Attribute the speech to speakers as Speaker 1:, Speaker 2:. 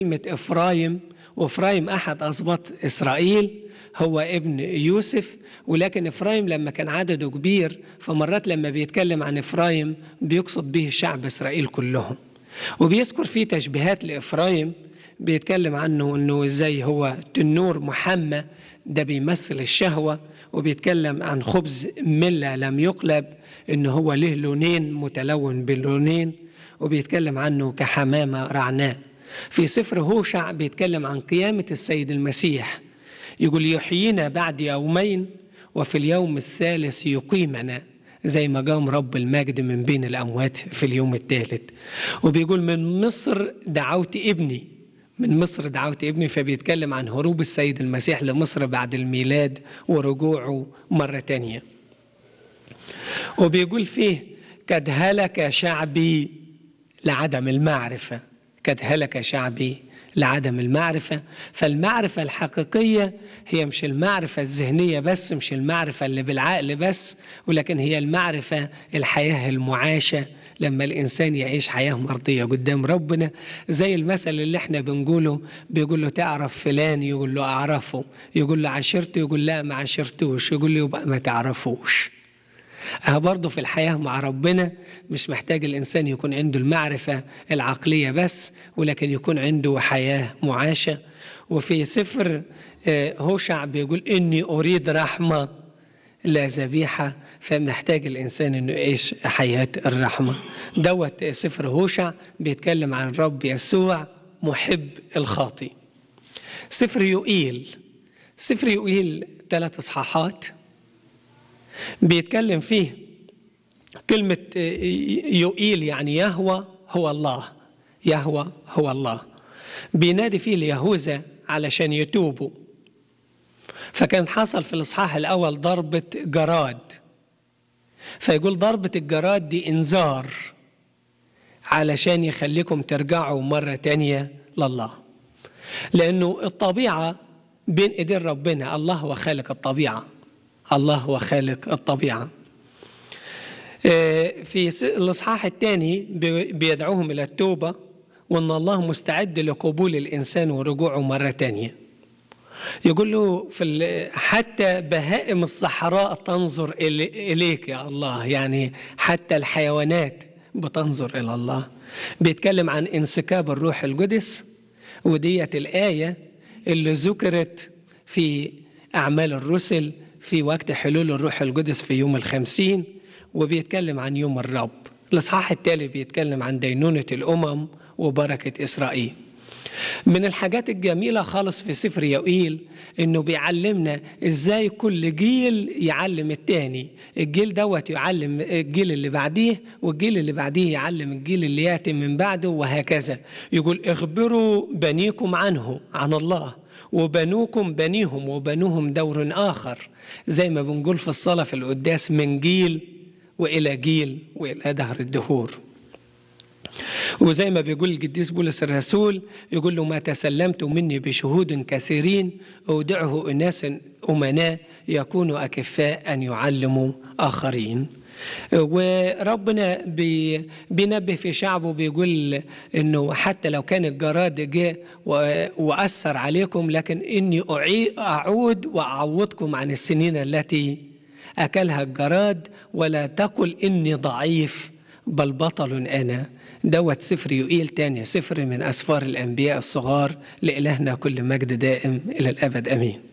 Speaker 1: كلمة إفرايم وإفرايم أحد أسباط إسرائيل هو ابن يوسف ولكن إفرايم لما كان عدده كبير فمرات لما بيتكلم عن إفرايم بيقصد به شعب إسرائيل كلهم وبيذكر فيه تشبيهات لإفرايم بيتكلم عنه انه ازاي هو تنور محمى ده بيمثل الشهوة وبيتكلم عن خبز ملة لم يقلب انه هو له لونين متلون باللونين وبيتكلم عنه كحمامة رعناء في سفر هوشع بيتكلم عن قيامة السيد المسيح يقول يحيينا بعد يومين وفي اليوم الثالث يقيمنا زي ما قام رب المجد من بين الأموات في اليوم الثالث وبيقول من مصر دعوت ابني من مصر دعوت ابني فبيتكلم عن هروب السيد المسيح لمصر بعد الميلاد ورجوعه مرة تانية وبيقول فيه قد هلك شعبي لعدم المعرفة قد هلك شعبي لعدم المعرفة فالمعرفة الحقيقية هي مش المعرفة الذهنية بس مش المعرفة اللي بالعقل بس ولكن هي المعرفة الحياة المعاشة لما الإنسان يعيش حياة مرضية قدام ربنا زي المثل اللي احنا بنقوله بيقول له تعرف فلان يقول له أعرفه يقول له عشرته يقول لا ما عشرتوش يقول له يبقى ما تعرفوش أه برضه في الحياة مع ربنا مش محتاج الإنسان يكون عنده المعرفة العقلية بس ولكن يكون عنده حياة معاشة وفي سفر هوشع بيقول إني أريد رحمة لا ذبيحة فمحتاج الإنسان إنه يعيش حياة الرحمة دوت سفر هوشع بيتكلم عن رب يسوع محب الخاطي سفر يوئيل سفر يوئيل ثلاث إصحاحات بيتكلم فيه كلمة يوئيل يعني يهوى هو الله يهوى هو الله بينادي فيه ليهوذا علشان يتوبوا فكان حصل في الإصحاح الأول ضربة جراد فيقول ضربة الجراد دي إنذار علشان يخليكم ترجعوا مرة تانية لله لأنه الطبيعة بين إيدين ربنا الله هو خالق الطبيعة الله هو خالق الطبيعة في الإصحاح الثاني بيدعوهم إلى التوبة وأن الله مستعد لقبول الإنسان ورجوعه مرة تانية يقول له في حتى بهائم الصحراء تنظر إليك يا الله يعني حتى الحيوانات بتنظر إلى الله بيتكلم عن انسكاب الروح القدس وديت الآية اللي ذكرت في أعمال الرسل في وقت حلول الروح القدس في يوم الخمسين وبيتكلم عن يوم الرب الإصحاح التالي بيتكلم عن دينونة الأمم وبركة إسرائيل من الحاجات الجميلة خالص في سفر يوئيل إنه بيعلمنا إزاي كل جيل يعلم التاني الجيل دوت يعلم الجيل اللي بعديه والجيل اللي بعديه يعلم الجيل اللي يأتي من بعده وهكذا يقول اخبروا بنيكم عنه عن الله وبنوكم بنيهم وبنوهم دور آخر زي ما بنقول في الصلاة في القداس من جيل وإلى جيل وإلى دهر الدهور وزي ما بيقول القديس بولس الرسول يقول له ما تسلمت مني بشهود كثيرين أودعه أناس أمناء يكونوا أكفاء أن يعلموا آخرين وربنا بي بينبه في شعبه بيقول انه حتى لو كان الجراد جاء واثر عليكم لكن اني اعود واعوضكم عن السنين التي اكلها الجراد ولا تقل اني ضعيف بل بطل انا دوت سفر يقيل تاني سفر من اسفار الانبياء الصغار لالهنا كل مجد دائم الى الابد امين